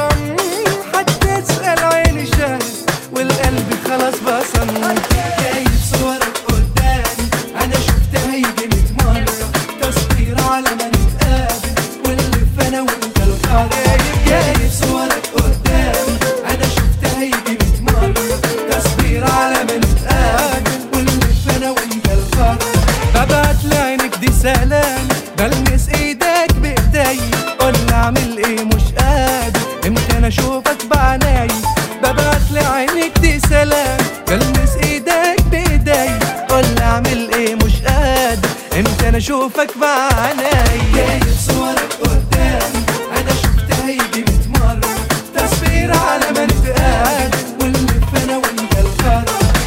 بصم حتى تسأل عيني شاهد والقلب خلاص بصم جايب صورك قدامي انا شفتها يجي ميت مرة تصوير على ما نتقابل ونلف انا وانت الخط جايب صورك قدامي انا شفتها يجي ميت مرة تصوير على ما نتقابل ونلف انا وانت الخط ببعت لعينك دي سلام بلمس ايدك بايدي قول لي اعمل ايه مش قادر امتى انا اشوفك بعناي ببعت لعينك دي سلام بلمس ايدك بايدي قول لي اعمل ايه مش قادر امتى انا اشوفك بعناي جايب صورك قدامي انا شفتها يجي ميت مرة تصوير على ما نتقابل ونلف انا وانت الخط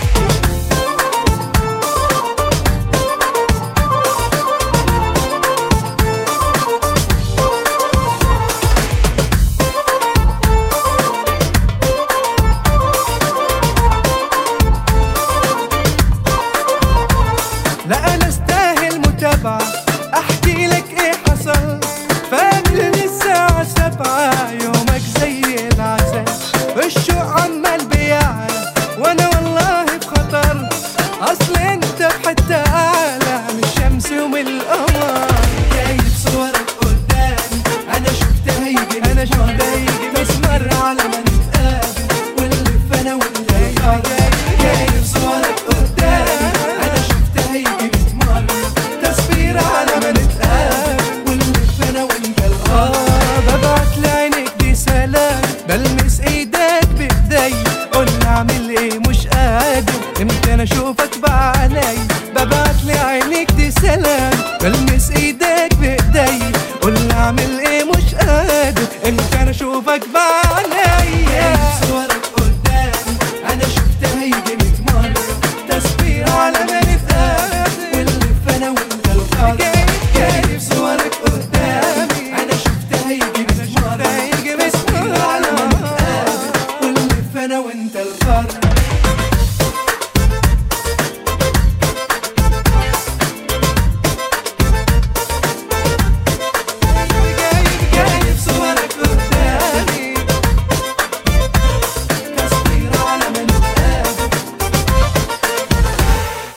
لا انا استاهل متابعة احكي لك ايه حصل فاكر الساعة سبعة يومك زي العسل الشوق عمال بيعلى وانا والله بخطر اصل انت في حتة اعلى من الشمس ومن القمر جايب صورك قدامي انا شفتها يجي أنا شفتها يجي ميت مسمر على ما نتقابل ونلف انا وانت الخط جايب صورك قدامي انا شفتها يجي ميت مرة تصوير على ما نتقابل ونلف انا وانت الخط آه ببعت لعينك دي سلام بلمس ايدك بايدي قول لي اعمل ايه مش قادر امتى انا اشوفك بعيني ببعت لعينك دي سلام بلمس ايدك بايدي قول لي اعمل ايه مش قادر امتى انا اشوفك بعيني جايب صورك